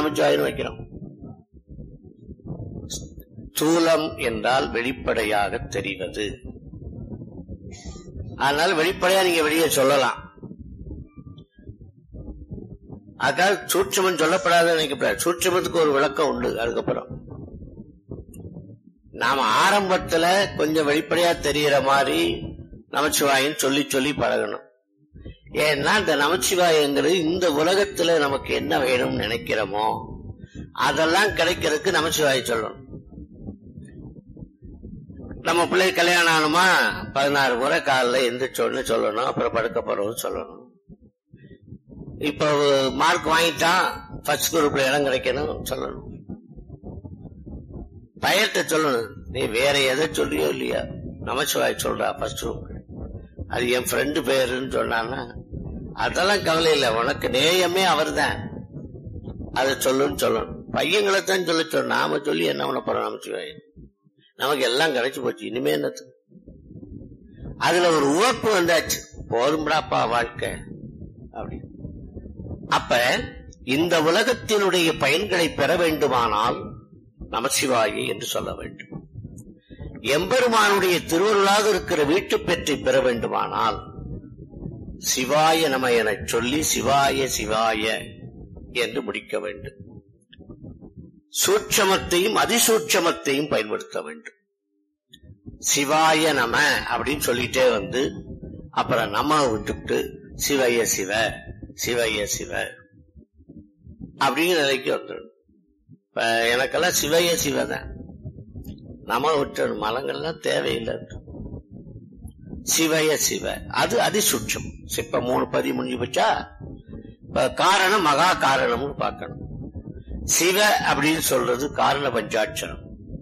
நமச்சிவாயன்னு வைக்கிறோம் ஸ்தூலம் என்றால் வெளிப்படையாக தெரிவது அதனால வெளிப்படையா நீங்க வெளியே சொல்லலாம் அதாவது சூட்சமம் சொல்லப்படாதுன்னு நினைக்கப்படாது சூட்சமத்துக்கு ஒரு விளக்கம் உண்டு அதுக்கப்புறம் நாம ஆரம்பத்துல கொஞ்சம் வெளிப்படையா தெரியற மாதிரி நமச்சிவாயன்னு சொல்லி சொல்லி பழகணும் ஏன்னா இந்த நமச்சிவாயங்கிறது இந்த உலகத்துல நமக்கு என்ன வேணும்னு நினைக்கிறோமோ அதெல்லாம் கிடைக்கிறதுக்கு நமச்சிவாய சொல்லணும் நம்ம பிள்ளை கல்யாணம் ஆனுமா பதினாறு முறை காலில் எந்திரிச்சோன்னு சொல்லணும் அப்புறம் படுக்க போறோம்னு சொல்லணும் இப்போ மார்க் வாங்கிட்டான் ஃபர்ஸ்ட் குரூப்ல இடம் கிடைக்கணும் சொல்லணும் பயத்தை சொல்லணும் நீ வேற எதை சொல்லியோ இல்லையா நமச்சிவாய் சொல்றா ஃபர்ஸ்ட் குரூப் அது என் ஃப்ரெண்டு பேருன்னு சொன்னான்னா அதெல்லாம் கவலை இல்லை உனக்கு நேயமே அவர்தான் அதை சொல்லுன்னு சொல்லணும் பையங்களை தான் சொல்ல சொன்ன நாம சொல்லி என்ன பண்ண போறோம் நமச்சிவாய் நமக்கு எல்லாம் கிடைச்சு போச்சு இனிமே என்னது அதுல ஒரு உவப்பு வந்தாச்சு போதும்டாப்பா வாழ்க்கை அப்படி அப்ப இந்த உலகத்தினுடைய பயன்களை பெற வேண்டுமானால் நமசிவாயி என்று சொல்ல வேண்டும் எம்பெருமானுடைய திருவருளாக இருக்கிற வீட்டு பெற்றை பெற வேண்டுமானால் சிவாய நம எனச் சொல்லி சிவாய சிவாய என்று முடிக்க வேண்டும் சூட்சமத்தையும் அதிசூட்சமத்தையும் பயன்படுத்த வேண்டும் சிவாய நம அப்படின்னு சொல்லிட்டே வந்து அப்புறம் நம விட்டுவிட்டு சிவய சிவ சிவய சிவ அப்படிங்கிற நிலைக்கு வந்துடும் இப்ப எனக்கெல்லாம் சிவய சிவதான் நம விட்டுடும் மலங்கள்லாம் தேவையில்லை சிவய சிவ அது அதிசூட்சம் இப்ப மூணு பதி முடிஞ்சு போச்சா இப்ப காரணம் மகா காரணம்னு பார்க்கணும் சிவ அப்படின்னு சொல்றது காரண பஞ்சாட்சரம்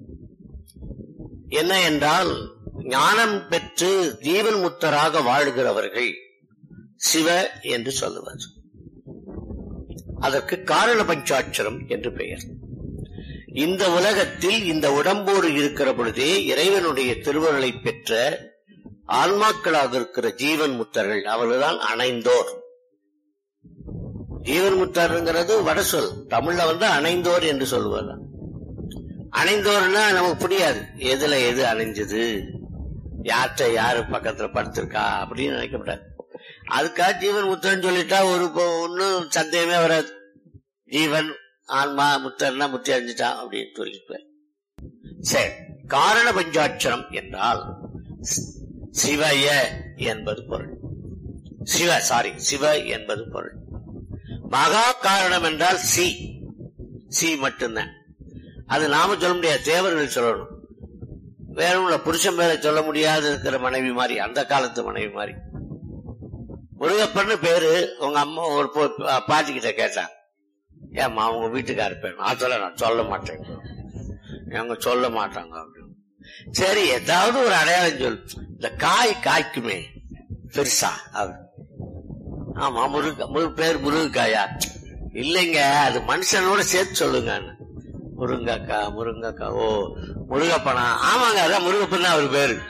என்ன என்றால் ஞானம் பெற்று ஜீவன் முத்தராக வாழ்கிறவர்கள் சிவ என்று சொல்லுவர் அதற்கு காரண பஞ்சாட்சரம் என்று பெயர் இந்த உலகத்தில் இந்த உடம்போடு இருக்கிற பொழுதே இறைவனுடைய திருவருளை பெற்ற ஆன்மாக்களாக இருக்கிற ஜீவன் முத்தர்கள் அவர்கள்தான் அணைந்தோர் ஜீவன் முத்தாருங்கிறது வடசொல் தமிழ்ல வந்து அணைந்தோர் என்று சொல்லுவாங்க அணைந்தோர்னா நமக்கு புரியாது எதுல எது அணைஞ்சது யார்கிட்ட யாரு பக்கத்துல படுத்திருக்கா அப்படின்னு நினைக்கப்படாது அதுக்காக ஜீவன் முத்தர்ன்னு சொல்லிட்டா ஒரு ஒன்னும் சந்தேகமே வராது ஜீவன் ஆன்மா முத்தர்னா முத்தி அடைஞ்சிட்டான் அப்படின்னு சொல்லிட்டு சரி காரண பஞ்சாட்சரம் என்றால் சிவய என்பது பொருள் சிவ சாரி சிவ என்பது பொருள் மகா காரணம் என்றால் சி சி மட்டும்தான் அது நாம சொல்ல முடியாது தேவர்கள் சொல்லணும் வேற உள்ள புருஷன் பேரை சொல்ல முடியாது இருக்கிற மனைவி மாதிரி அந்த காலத்து மனைவி மாதிரி முருகப்பன்னு பேரு உங்க அம்மா ஒரு பாட்டி கிட்ட கேட்டாங்க ஏம்மா உங்க வீட்டுக்கார பேர் நான் சொல்ல நான் சொல்ல மாட்டேன் அவங்க சொல்ல மாட்டாங்க அப்படின்னு சரி ஏதாவது ஒரு அடையாளம் சொல் இந்த காய் காய்க்குமே பெருசா அவர் ஆமா முருக முரு பேர் முருங்கைக்காயா இல்லைங்க அது மனுஷனோட சேர்த்து சொல்லுங்க முருங்கக்கா முருங்கக்கா ஓ முருகப்பனா ஆமாங்க அதான் முருகப்பன் தான் அவர் பேரு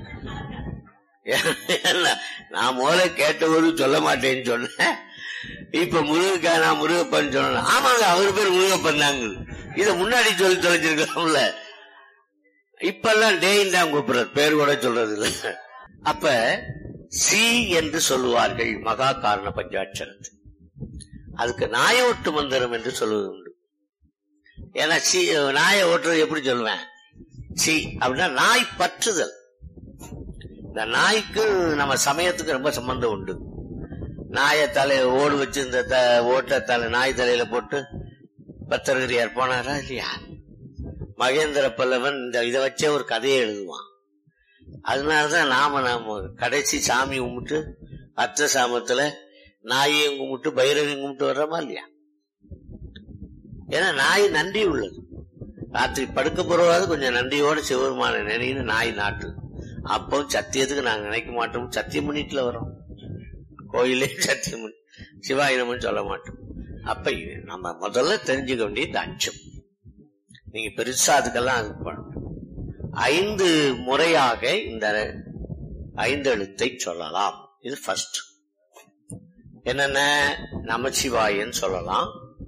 நான் முதல்ல கேட்டவரு சொல்ல மாட்டேன்னு சொன்னேன் இப்ப முருகக்கா நான் முருகப்பன் சொன்னேன் ஆமாங்க அவர் பேர் முருகப்பன் தாங்க இத முன்னாடி சொல்லி தொலைச்சிருக்கலாம்ல இப்பெல்லாம் டேயின் தான் கூப்பிடுறது பேர் கூட சொல்றது இல்ல அப்ப சி என்று சொல்லுவார்கள் மகா காரண பஞ்சாட்சரத்து அதுக்கு நாய ஓட்டு மந்திரம் என்று சொல்லுவது உண்டு ஏன்னா சி நாயை ஓட்டுறது எப்படி சொல்லுவேன் சி அப்படின்னா நாய் பற்றுதல் இந்த நாய்க்கு நம்ம சமயத்துக்கு ரொம்ப சம்பந்தம் உண்டு நாயை தலை ஓடு வச்சு இந்த ஓட்ட தலை நாய் தலையில போட்டு பத்திரகிரியார் போனாரா இல்லையா மகேந்திர பல்லவன் இந்த இதை வச்சே ஒரு கதையை எழுதுவான் அதனாலதான் நாம நாம கடைசி சாமி கும்பிட்டு அத்த சாமத்துல நாயையும் கும்பிட்டு பைரவையும் கும்பிட்டு வர்றோமா இல்லையா ஏன்னா நாய் நன்றி உள்ளது ராத்திரி படுக்க போறவாது கொஞ்சம் நன்றியோட சிவருமான நினைன்னு நாய் நாட்டு அப்போ சத்தியத்துக்கு நாங்க நினைக்க மாட்டோம் சத்தியம் பண்ணிட்டுல வரோம் கோயிலே சத்தியம் பண்ணி சிவாயினம்னு சொல்ல மாட்டோம் அப்ப இது நம்ம முதல்ல தெரிஞ்சுக்க வேண்டியது அச்சம் நீங்க பெருசா அதுக்கெல்லாம் அது பண்ணணும் ஐந்து முறையாக இந்த ஐந்து எழுத்தை சொல்லலாம் இது ஃபர்ஸ்ட் என்னென்ன நமச்சிவாயன்னு சொல்லலாம்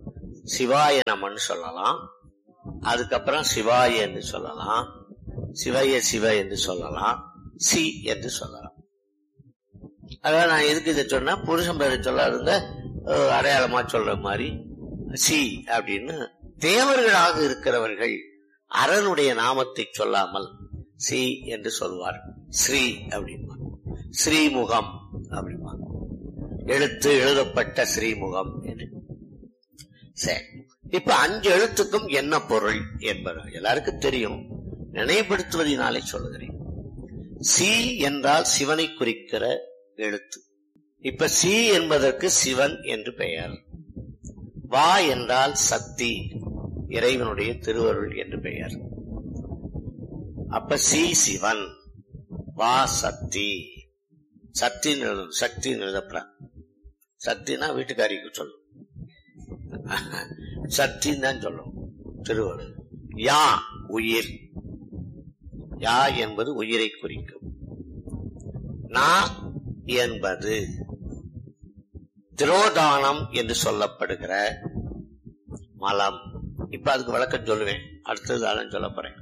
சிவாய நமன்னு சொல்லலாம் அதுக்கப்புறம் சிவாய என்று சொல்லலாம் சிவய சிவ என்று சொல்லலாம் சி என்று சொல்லலாம் அதாவது நான் எதுக்கு இதை சொன்னா புருஷன் பேரை சொல்லாதுங்க அஹ், அடையாளமா சொல்ற மாதிரி சி அப்படின்னு தேவர்களாக இருக்கிறவர்கள் அரனுடைய நாமத்தை சொல்லாமல் சி என்று சொல்வார் ஸ்ரீ அப்படிமா ஸ்ரீமுகம் அப்படிமா எழுத்து எழுதப்பட்ட ஸ்ரீமுகம் என்று சரி இப்ப அஞ்சு எழுத்துக்கும் என்ன பொருள் என்பது எல்லாருக்கும் தெரியும் நினைவுபடுத்துவதனாலே சொல்லுகிறேன் சி என்றால் சிவனை குறிக்கிற எழுத்து இப்ப சி என்பதற்கு சிவன் என்று பெயர் வா என்றால் சக்தி இறைவனுடைய திருவருள் என்று பெயர் அப்ப சி சிவன் வா சக்தி சக்தி சக்தி எழுதப்பட சக்தினா வீட்டுக்காரிக்கு சொல்லும் சக்தின்னு தான் சொல்லும் திருவருள் யா உயிர் யா என்பது உயிரை குறிக்கும் நா என்பது திரோதானம் என்று சொல்லப்படுகிற மலம் இப்ப அதுக்கு விளக்கம் சொல்லுவேன் அடுத்தது அதான் சொல்ல போறேன்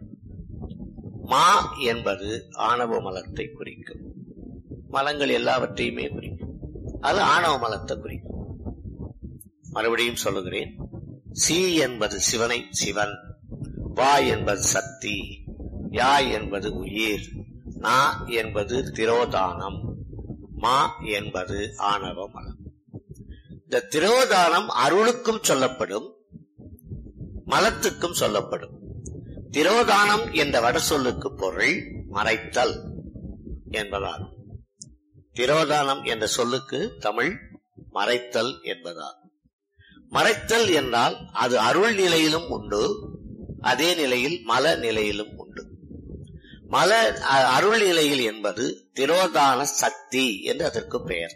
மா என்பது ஆணவ மலத்தை குறிக்கும் மலங்கள் எல்லாவற்றையுமே குறிக்கும் அது ஆணவ மலத்தை குறிக்கும் மறுபடியும் சொல்லுகிறேன் சி என்பது சிவனை சிவன் வா என்பது சக்தி யா என்பது உயிர் நா என்பது திரோதானம் மா என்பது ஆணவ மலம் இந்த திரோதானம் அருளுக்கும் சொல்லப்படும் மலத்துக்கும் சொல்லப்படும் திரோதானம் என்ற வட சொல்லுக்கு பொருள் மறைத்தல் என்பதாகும் திரோதானம் என்ற சொல்லுக்கு தமிழ் மறைத்தல் என்பதாகும் மறைத்தல் என்றால் அது அருள் நிலையிலும் உண்டு அதே நிலையில் மல நிலையிலும் உண்டு மல அ- அருள் நிலையில் என்பது திரோதான சக்தி என்று அதற்கு பெயர்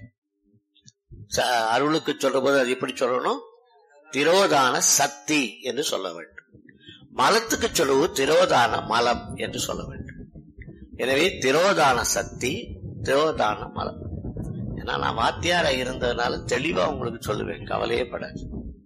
ச- அருளுக்கு சொல்ற போது அது எப்படி சொல்லணும் திரோதான சக்தி என்று சொல்ல வேண்டும் மலத்துக்கு சொல்லுவது திரோதான மலம் என்று சொல்ல வேண்டும் எனவே திரோதான சக்தி திரோதான மலம் ஏன்னா நான் வாத்தியாரா இருந்ததுனால தெளிவா உங்களுக்கு சொல்லுவேன் கவலையே படாது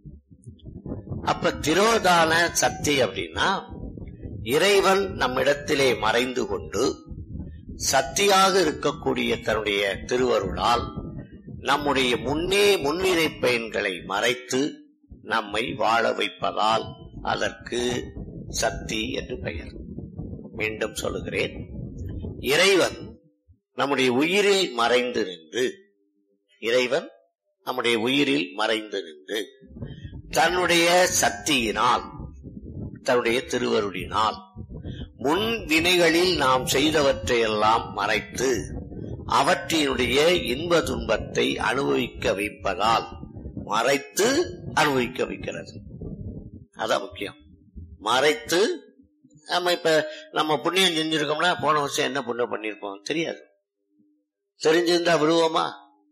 அப்ப திரோதான சக்தி அப்படின்னா இறைவன் நம்மிடத்திலே மறைந்து கொண்டு சக்தியாக இருக்கக்கூடிய தன்னுடைய திருவருளால் நம்முடைய முன்னே முன்னிலை பயன்களை மறைத்து நம்மை வாழ வைப்பதால் அதற்கு சக்தி என்று பெயர் மீண்டும் சொல்லுகிறேன் இறைவன் நம்முடைய உயிரில் மறைந்து நின்று இறைவன் நம்முடைய உயிரில் மறைந்து நின்று தன்னுடைய சக்தியினால் தன்னுடைய திருவருளினால் முன் வினைகளில் நாம் செய்தவற்றையெல்லாம் மறைத்து அவற்றினுடைய இன்ப துன்பத்தை அனுபவிக்க வைப்பதால் மறைத்து அனுபவிக்க வைக்கிறது அதான் முக்கியம் மறைத்து நம்ம இப்ப நம்ம புண்ணியம் செஞ்சிருக்கோம்னா போன வருஷம் என்ன புண்ணியம் பண்ணிருப்போம் தெரியாது தெரிஞ்சிருந்தா விடுவோமா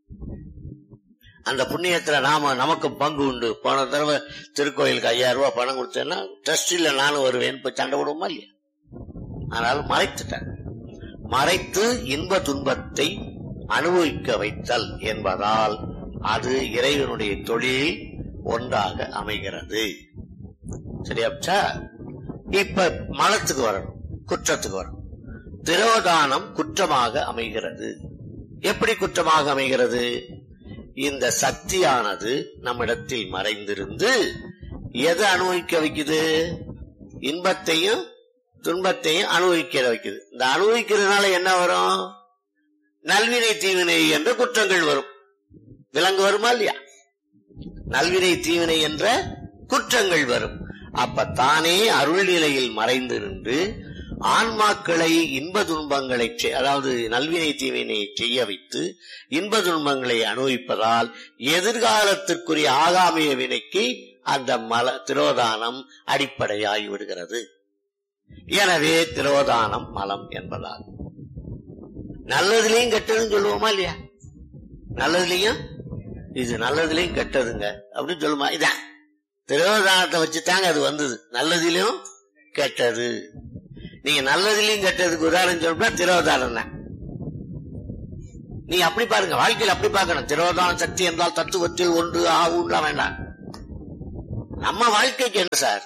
அந்த புண்ணியத்துல நாம நமக்கு பங்கு உண்டு போன தடவை திருக்கோயிலுக்கு ஐயாயிரம் ரூபாய் பணம் கொடுத்தேன்னா ட்ரஸ்டில நானும் வருவேன் இப்ப சண்டை விடுவோமா இல்லையா அதனால மறைத்துட்டேன் மறைத்து இன்ப துன்பத்தை அனுபவிக்க வைத்தல் என்பதால் அது இறைவனுடைய தொழில் ஒன்றாக அமைகிறது சரியாச்சா இப்ப மலத்துக்கு வரணும் குற்றத்துக்கு வரணும் திரோதானம் குற்றமாக அமைகிறது எப்படி குற்றமாக அமைகிறது இந்த சக்தியானது நம்மிடத்தில் மறைந்திருந்து எதை அனுபவிக்க வைக்குது இன்பத்தையும் துன்பத்தையும் அனுபவிக்க வைக்குது இந்த அனுபவிக்கிறதுனால என்ன வரும் நல்வினை தீவினை என்ற குற்றங்கள் வரும் விலங்கு வருமா இல்லையா நல்வினை தீவினை என்ற குற்றங்கள் வரும் அப்ப தானே அருள் நிலையில் மறைந்து நின்று ஆன்மாக்களை இன்ப துன்பங்களை செ- அதாவது நல்வினை தீவினை செய்ய வைத்து இன்ப துன்பங்களை அனுபவிப்பதால் எதிர்காலத்திற்குரிய ஆகாமிய வினைக்கு அந்த மல திரோதானம் அடிப்படையாகி விடுகிறது எனவே திரோதானம் மலம் என்பதால் நல்லதுலயும் கெட்டதுன்னு சொல்லுவோமா இல்லையா நல்லதுலயும் இது நல்லதுலயும் கெட்டதுங்க அப்படின்னு சொல்லுமா இதான் திரோதானத்தை வச்சுட்டாங்க அது வந்தது நல்லதிலும் கெட்டது நீங்க நல்லதிலையும் கெட்டதுக்கு உதாரணம் சொல்லா திரோதானம் தான் நீங்க அப்படி பாருங்க வாழ்க்கையில் அப்படி பார்க்கணும் திரோதான சக்தி என்றால் தத்துவத்தில் ஒன்று ஆகும்லாம் வேண்டாம் நம்ம வாழ்க்கைக்கு என்ன சார்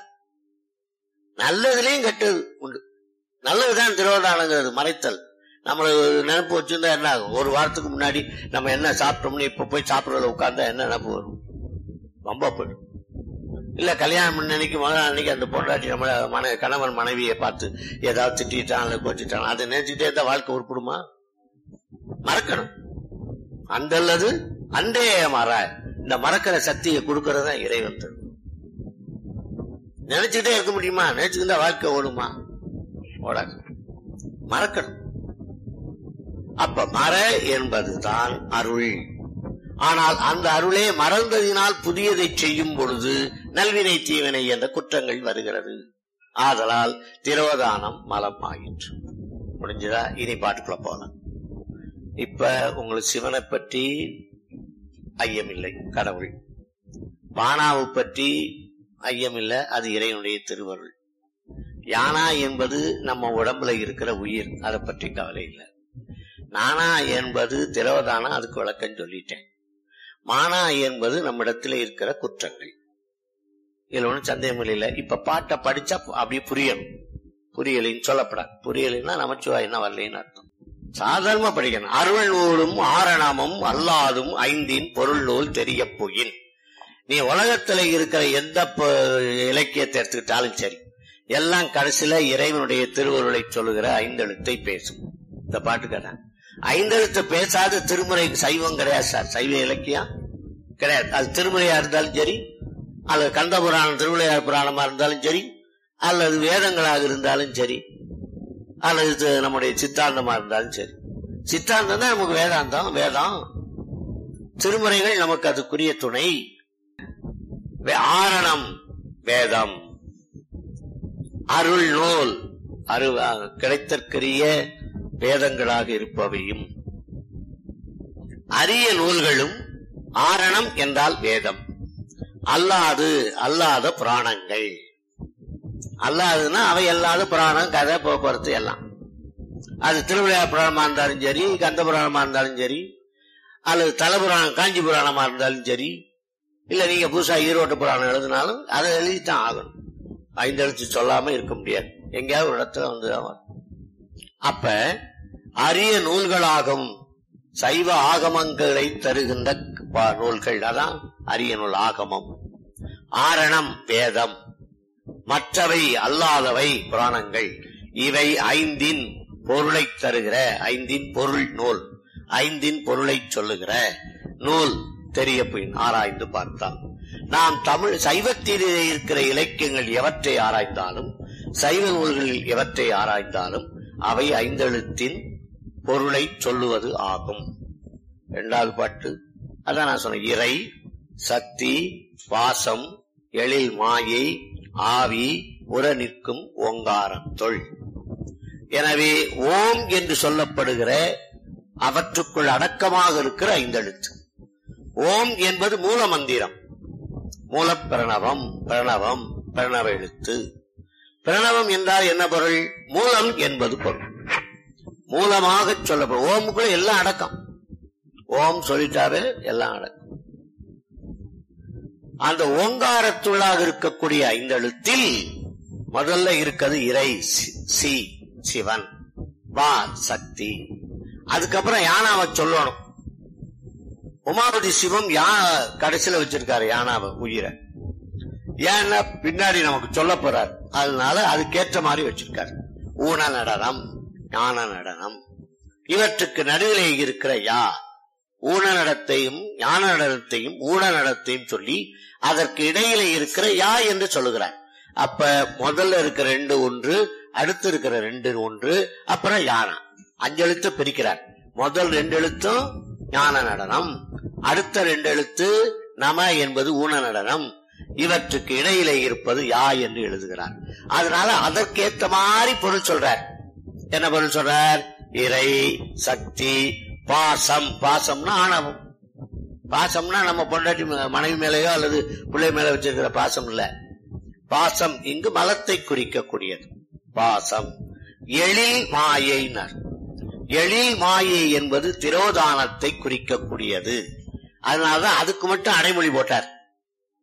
நல்லதுலயும் கெட்டது உண்டு நல்லதுதான் திருவதானங்கிறது மறைத்தல் நம்மள நினைப்பு வச்சிருந்தா என்ன ஆகும் ஒரு வாரத்துக்கு முன்னாடி நம்ம என்ன சாப்பிட்டோம்னு இப்ப போய் சாப்பிடறதுல உட்கார்ந்தா என்ன நினைப்பு வரும் ரொம்ப போயிடும் இல்ல கல்யாணம் பண்ண அன்னைக்கு முதல் அன்னைக்கு அந்த பொண்டாட்டி நம்ம மன கணவன் மனைவியை பார்த்து ஏதாவது திட்டான் அல்லது கோச்சிட்டான் அதை நினைச்சுட்டே இருந்தா வாழ்க்கை உருப்படுமா மறக்கணும் அந்தல்லது அன்றே மாற இந்த மறக்கிற சக்தியை கொடுக்கறது தான் இறைவன் தரும் நினைச்சுட்டே இருக்க முடியுமா நினைச்சுக்கிட்டா வாழ்க்கை ஓடுமா ஓடாது மறக்கணும் அப்ப மற என்பதுதான் அருள் ஆனால் அந்த அருளே மறந்ததினால் புதியதை செய்யும் பொழுது நல்வினை தீவினை என்ற குற்றங்கள் வருகிறது ஆதலால் திரோதானம் மலம் ஆயிற்று முடிஞ்சதா இனி பாட்டுக்குள்ள போலாம் இப்ப உங்களுக்கு சிவனை பற்றி ஐயமில்லை கடவுள் பானாவை பற்றி ஐயமில்லை அது இறைவனுடைய திருவருள் யானா என்பது நம்ம உடம்புல இருக்கிற உயிர் அதை பற்றி கவலை இல்லை நானா என்பது திரவதானா அதுக்கு விளக்கம் சொல்லிட்டேன் மானா என்பது நம்மிடத்துல இருக்கிற குற்றங்கள் இதுல ஒன்றும் சந்தேகம் இல்லை இப்ப பாட்டை படிச்சா அப்படியே புரியணும் புரியலின்னு சொல்லப்படாது புரியலைன்னா நமச்சிவா என்ன வரலைன்னு அர்த்தம் சாதாரணமா படிக்கணும் அருள் நூலும் ஆரணமும் அல்லாதும் ஐந்தின் பொருள் நூல் தெரிய போயின் நீ உலகத்துல இருக்கிற எந்த ப- இலக்கியத்தை எடுத்துக்கிட்டாலும் சரி எல்லாம் கடைசியில இறைவனுடைய திருவருளை சொல்லுகிற ஐந்தெழுத்தை பேசும் இந்த பாட்டு கேட்டேன் ஐந்தெழுத்து பேசாத திருமுறை சைவம் கிடையாது சார் சைவ இலக்கியம் கிடையாது அது திருமுறையா இருந்தாலும் சரி அல்லது கந்த புராணம் திருவிளையார் புராணமா இருந்தாலும் சரி அல்லது வேதங்களாக இருந்தாலும் சரி அல்லது இது நம்முடைய சித்தாந்தமா இருந்தாலும் சரி சித்தாந்தம் தான் நமக்கு வேதாந்தம் வேதம் திருமுறைகள் நமக்கு அதுக்குரிய துணை வே- ஆரணம் வேதம் அருள் நூல் அரு கிடைத்தற்கரிய வேதங்களாக இருப்பவையும் அரிய நூல்களும் ஆரணம் என்றால் வேதம் அல்லாது அல்லாத புராணங்கள் அல்லாதுன்னா அவை அல்லாத புராணம் கதை போக்குவரத்து எல்லாம் அது திருவிழா புராணமா இருந்தாலும் சரி கந்த புராணமா இருந்தாலும் சரி அல்லது தல புராணம் காஞ்சி புராணமா இருந்தாலும் சரி இல்ல நீங்க புதுசா ஈரோட்டு புராணம் எழுதினாலும் அதை எழுதித்தான் ஆகணும் ஐந்தெழுத்து சொல்லாம இருக்க முடியாது எங்கேயாவது ஒரு இடத்துல வந்து தான் வரும். அப்ப அரிய நூல்களாகும் சைவ ஆகமங்களை தருகின்ற ப- நூல்கள் அதான் அரிய நூல் ஆகமம் ஆரணம் வேதம் மற்றவை அல்லாதவை புராணங்கள் இவை ஐந்தின் பொருளை தருகிற ஐந்தின் பொருள் நூல் ஐந்தின் பொருளை சொல்லுகிற நூல் தெரிய போய் ஆராய்ந்து பார்த்தால் நாம் தமிழ் சைவத்தில் இருக்கிற இலக்கியங்கள் எவற்றை ஆராய்ந்தாலும் சைவ நூல்களில் எவற்றை ஆராய்ந்தாலும் அவை ஐந்தெழுத்தின் பொருளை சொல்லுவது ஆகும் இரண்டாவது பாட்டு அதான் நான் சொன்னேன் இறை சக்தி வாசம் எழில் மாயை ஆவி உற நிற்கும் ஓங்காரத்தொள் எனவே ஓம் என்று சொல்லப்படுகிற அவற்றுக்குள் அடக்கமாக இருக்கிற ஐந்தெழுத்து ஓம் என்பது மூல மந்திரம் மூல பிரணவம் பிரணவம் பிரணவ எழுத்து பிரணவம் என்றால் என்ன பொருள் மூலம் என்பது பொருள் மூலமாக சொல்லப்படும் ஓமுக்குள்ள எல்லாம் அடக்கம் ஓம் சொல்லிட்டாரு எல்லாம் அடக்கம் அந்த ஓங்காரத்துள்ளாக இருக்கக்கூடிய ஐந்தெழுத்தில் முதல்ல இருக்கிறது இறை சி- சி சிவன் வா சக்தி அதுக்கப்புறம் யானாவை சொல்லணும் உமாபதி சிவம் யா கடைசியில வச்சிருக்காரு யானாவை உயிரை ஏன்னா பின்னாடி நமக்கு சொல்ல போறார் அதனால அதுக்கேற்ற மாதிரி வச்சிருக்காரு ஊன நடனம் ஞான நடனம் இவற்றுக்கு நடுவிலே இருக்கிற யா ஊன நடத்தையும் ஞான நடனத்தையும் ஊன நடத்தையும் சொல்லி அதற்கு இடையிலே இருக்கிற யா என்று சொல்லுகிறார் அப்ப முதல்ல இருக்கிற ரெண்டு ஒன்று அடுத்து இருக்கிற ரெண்டு ஒன்று அப்புறம் யானா அஞ்சு எழுத்து பிரிக்கிறார் முதல் ரெண்டு எழுத்தும் ஞான நடனம் அடுத்த ரெண்டு எழுத்து நம என்பது ஊன நடனம் இவற்றுக்கு இடையிலே இருப்பது யா என்று எழுதுகிறார் அதனால அதற்கேத்த மாதிரி பொருள் சொல்றார் என்ன பொருள் சொல்றார் இறை சக்தி பாசம் பாசம்னா ஆணவம் பாசம்னா நம்ம பொண்டாட்டி மே- மனைவி மேலேயோ அல்லது பிள்ளை மேல வச்சிருக்கிற பாசம் இல்ல பாசம் இங்கு மலத்தை குறிக்கக்கூடியது பாசம் எழில் மாயைனர் எழில் மாயை என்பது திரோதானத்தை குறிக்கக்கூடியது அதனாலதான் அதுக்கு மட்டும் அடைமொழி போட்டார்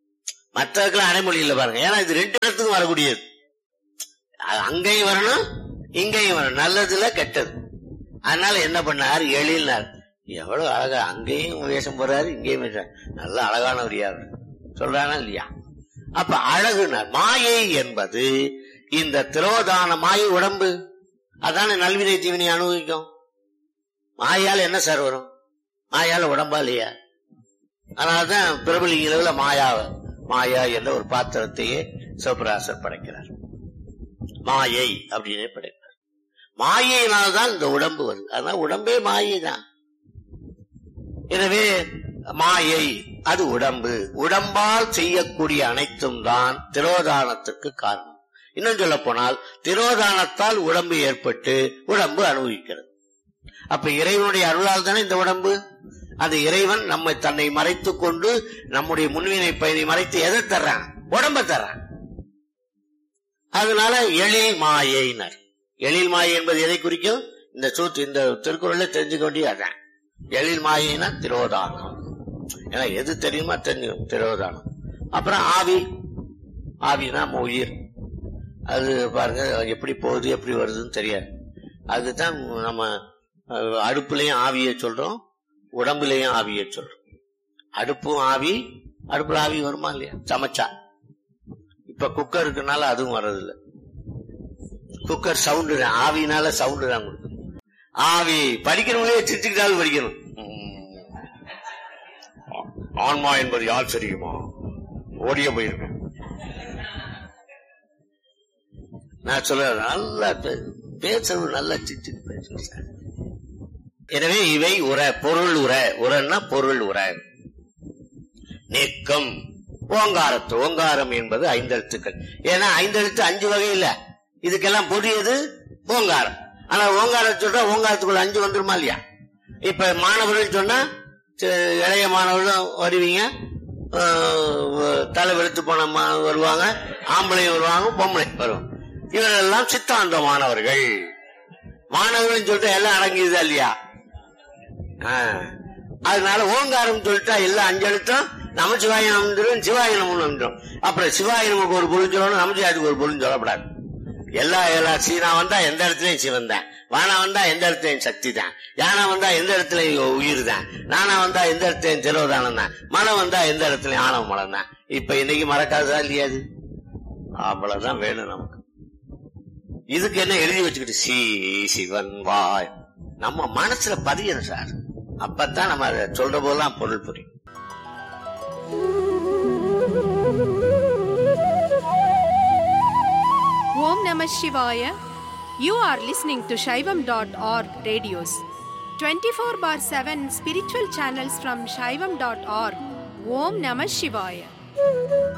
மற்றதுக்கெல்லாம் அடைமொழி இல்லை பாருங்க ஏன்னா இது ரெண்டு இடத்துக்கும் வரக்கூடியது அது அங்கேயும் வரணும் இங்கேயும் வரணும் நல்லதுல கெட்டது அதனால என்ன பண்ணார் எழில்னார் எவ்வளவு அழகா அங்கேயும் வேஷம் போறாரு இங்கேயும் வேஷம் நல்ல அழகானவர் யார் சொல்றானா இல்லையா அப்ப அழகுனார் மாயை என்பது இந்த திரோதான மாயை உடம்பு அதான நல்வினை தீவினை அனுபவிக்கும் மாயால என்ன சார் வரும் மாயால உடம்பா இல்லையா அதனாலதான் பிரபலிகளவுல மாயாவ மாயா என்ற ஒரு பாத்திரத்தையே சிவபிராசர் படைக்கிறார் மாயை அப்படின்னே படைக்கிறார் மாயையினால்தான் இந்த உடம்பு வருது அதனால உடம்பே மாயை தான் எனவே மாயை அது உடம்பு உடம்பால் செய்யக்கூடிய அனைத்தும் தான் திரோதானத்துக்கு காரணம் இன்னும் சொல்ல போனால் திரோதானத்தால் உடம்பு ஏற்பட்டு உடம்பு அனுபவிக்கிறது அப்ப இறைவனுடைய அருளால் தானே இந்த உடம்பு அந்த இறைவன் நம்மை தன்னை மறைத்துக் கொண்டு நம்முடைய முன்வினை பயனை மறைத்து எதை தர்றான் உடம்ப தர்றான் அதனால எழில் மாயினர் எழில் மாயை என்பது எதை குறிக்கும் இந்த சூத்து இந்த திருக்குறள்ல தெரிஞ்சுக்க வேண்டியது அதான் எழில் மாயினா திரோதானம் ஏன்னா எது தெரியுமா தெரிஞ்சுக்கணும் திரோதானம் அப்புறம் ஆவி ஆவினா நம்ம உயிர் அது பாருங்க எப்படி போகுது எப்படி வருதுன்னு தெரியாது அதுதான் நம்ம அஹ், அடுப்புலயும் ஆவியை சொல்றோம் உடம்புலயும் ஆவியை சொல்றோம் அடுப்பும் ஆவி அடுப்புல ஆவி வருமா இல்லையா சமைச்சா இப்ப குக்கர் இருக்கனால அதுவும் வர்றதில்ல குக்கர் சவுண்டு தான் ஆவினால சவுண்டு தான் கொடுக்கும் ஆவி படிக்கிறவங்களே சிரிச்சுக்கிட்டாலும் படிக்கணும் உம். ஆன்மா என்பது யார் தெரியுமா ஓடிய போயிருக்கேன் நான் சொல்ல நல்லா பே- பேசுறது நல்லா சிரிச்சு பேசுறேன் சார் எனவே இவை உர பொருள் உர உரன்னா பொருள் உர நிற்கும் ஓங்காரத்து ஓங்காரம் என்பது ஐந்தெழுத்துக்கள் ஏன்னா ஐந்தெழுத்து அஞ்சு வகை இல்ல இதுக்கெல்லாம் புதியது ஓங்காரம் ஆனா ஓங்காரம் சொல்றா ஓங்காரத்துக்குள்ள அஞ்சு வந்துருமா இல்லையா இப்ப மாணவர்கள் சொன்னா சி- இளைய மாணவர்களும் வருவீங்க ஆஹ், தலை வெளுத்து போன மா- வருவாங்க ஆம்பளையும் வருவாங்க பொம்பளை வருவாங்க இவரெல்லாம் சித்தாந்த மாணவர்கள் மாணவர்கள் சொல்லிட்டு எல்லாம் அடங்கியதா இல்லையா ஆ. அதனால ஓங்காரம் சொல்லிட்டா எல்லாம் அஞ்சு எழுத்தும் நமச்சிவாய வந்துடும் சிவாய நமன் வந்துடும் அப்புறம் சிவாய நமக்கு ஒரு பொருள் சொல்லணும் நமச்சிவாயத்துக்கு ஒரு பொருள் சொல்லப்படாது எல்லா எல்லா சீனா வந்தா எந்த இடத்துலயும் சிவன் தான் வானா வந்தா எந்த இடத்துலயும் சக்தி தான் யானா வந்தா எந்த இடத்துலயும் உயிர் தான் நானா வந்தா எந்த இடத்துலயும் திரோதானம் தான் மனம் வந்தா எந்த இடத்துலயும் ஆணவ மலம் தான் இப்ப இன்னைக்கு மறக்காததா இல்லையாது அவ்வளவுதான் வேணும் நமக்கு இதுக்கு என்ன எழுதி வச்சுக்கிட்டு சி சிவன் வாய் நம்ம மனசுல பதியணும் சார் அப்பதான் நம்ம அதை சொல்ற போதெல்லாம் பொருள் புரியும் Om Namah Shivaya. You are listening to Shaivam.org radios. 24 bar 7 spiritual channels from Shaivam.org. Om Namah Shivaya.